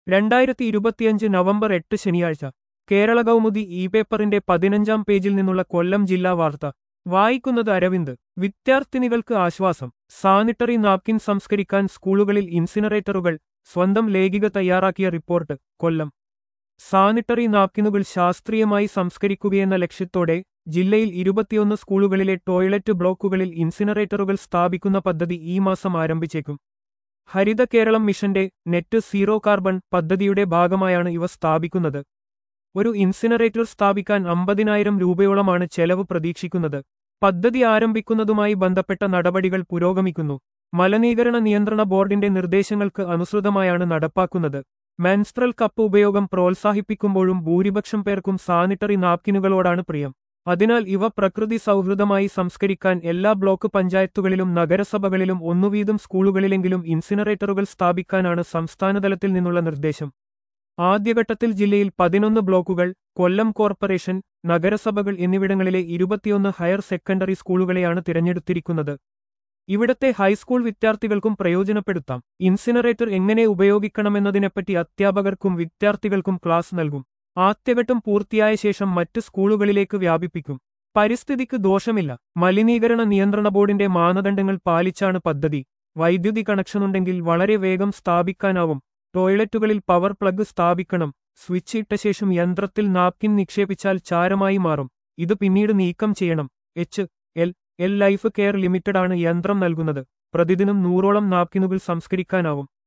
രണ്ടായിരത്തി ഇരുപത്തിയഞ്ച് നവംബർ എട്ട് ശനിയാഴ്ച കേരള കൗമുദി ഇ പേപ്പറിന്റെ പതിനഞ്ചാം പേജിൽ നിന്നുള്ള കൊല്ലം ജില്ലാ വാർത്ത വായിക്കുന്നത് അരവിന്ദ് വിദ്യാർത്ഥിനികൾക്ക് ആശ്വാസം സാനിറ്ററി നാപ്കിൻ സംസ്കരിക്കാൻ സ്കൂളുകളിൽ ഇൻസിനറേറ്ററുകൾ സ്വന്തം ലേഖിക തയ്യാറാക്കിയ റിപ്പോർട്ട് കൊല്ലം സാനിറ്ററി നാപ്കിനുകൾ ശാസ്ത്രീയമായി സംസ്കരിക്കുകയെന്ന ലക്ഷ്യത്തോടെ ജില്ലയിൽ ഇരുപത്തിയൊന്ന് സ്കൂളുകളിലെ ടോയ്ലറ്റ് ബ്ലോക്കുകളിൽ ഇൻസിനറേറ്ററുകൾ സ്ഥാപിക്കുന്ന പദ്ധതി ഈ മാസം ആരംഭിച്ചേക്കും ഹരിത കേരളം മിഷന്റെ നെറ്റ് സീറോ കാർബൺ പദ്ധതിയുടെ ഭാഗമായാണ് ഇവ സ്ഥാപിക്കുന്നത് ഒരു ഇൻസിനറേറ്റർ സ്ഥാപിക്കാൻ അമ്പതിനായിരം രൂപയോളമാണ് ചെലവ് പ്രതീക്ഷിക്കുന്നത് പദ്ധതി ആരംഭിക്കുന്നതുമായി ബന്ധപ്പെട്ട നടപടികൾ പുരോഗമിക്കുന്നു മലനീകരണ നിയന്ത്രണ ബോർഡിന്റെ നിർദ്ദേശങ്ങൾക്ക് അനുസൃതമായാണ് നടപ്പാക്കുന്നത് മെൻസ്ട്രൽ കപ്പ് ഉപയോഗം പ്രോത്സാഹിപ്പിക്കുമ്പോഴും ഭൂരിപക്ഷം പേർക്കും സാനിറ്ററി നാപ്കിനുകളോടാണ് പ്രിയം അതിനാൽ ഇവ പ്രകൃതി സൗഹൃദമായി സംസ്കരിക്കാൻ എല്ലാ ബ്ലോക്ക് പഞ്ചായത്തുകളിലും നഗരസഭകളിലും ഒന്നുവീതം സ്കൂളുകളിലെങ്കിലും ഇൻസിനറേറ്ററുകൾ സ്ഥാപിക്കാനാണ് സംസ്ഥാനതലത്തിൽ നിന്നുള്ള നിർദ്ദേശം ആദ്യഘട്ടത്തിൽ ജില്ലയിൽ പതിനൊന്ന് ബ്ലോക്കുകൾ കൊല്ലം കോർപ്പറേഷൻ നഗരസഭകൾ എന്നിവിടങ്ങളിലെ ഇരുപത്തിയൊന്ന് ഹയർ സെക്കൻഡറി സ്കൂളുകളെയാണ് തിരഞ്ഞെടുത്തിരിക്കുന്നത് ഇവിടത്തെ ഹൈസ്കൂൾ വിദ്യാർത്ഥികൾക്കും പ്രയോജനപ്പെടുത്താം ഇൻസിനറേറ്റർ എങ്ങനെ ഉപയോഗിക്കണമെന്നതിനെപ്പറ്റി അധ്യാപകർക്കും വിദ്യാർത്ഥികൾക്കും ക്ലാസ് നൽകും ആദ്യഘട്ടം പൂർത്തിയായ ശേഷം മറ്റ് സ്കൂളുകളിലേക്ക് വ്യാപിപ്പിക്കും പരിസ്ഥിതിക്ക് ദോഷമില്ല മലിനീകരണ നിയന്ത്രണ ബോർഡിന്റെ മാനദണ്ഡങ്ങൾ പാലിച്ചാണ് പദ്ധതി വൈദ്യുതി കണക്ഷനുണ്ടെങ്കിൽ വളരെ വേഗം സ്ഥാപിക്കാനാവും ടോയ്ലറ്റുകളിൽ പവർ പ്ലഗ് സ്ഥാപിക്കണം സ്വിച്ച് ഇട്ട ശേഷം യന്ത്രത്തിൽ നാപ്കിൻ നിക്ഷേപിച്ചാൽ ചാരമായി മാറും ഇത് പിന്നീട് നീക്കം ചെയ്യണം H L L life care ലിമിറ്റഡാണ് യന്ത്രം നൽകുന്നത് പ്രതിദിനം നൂറോളം നാപ്കിനുകൾ സംസ്കരിക്കാനാവും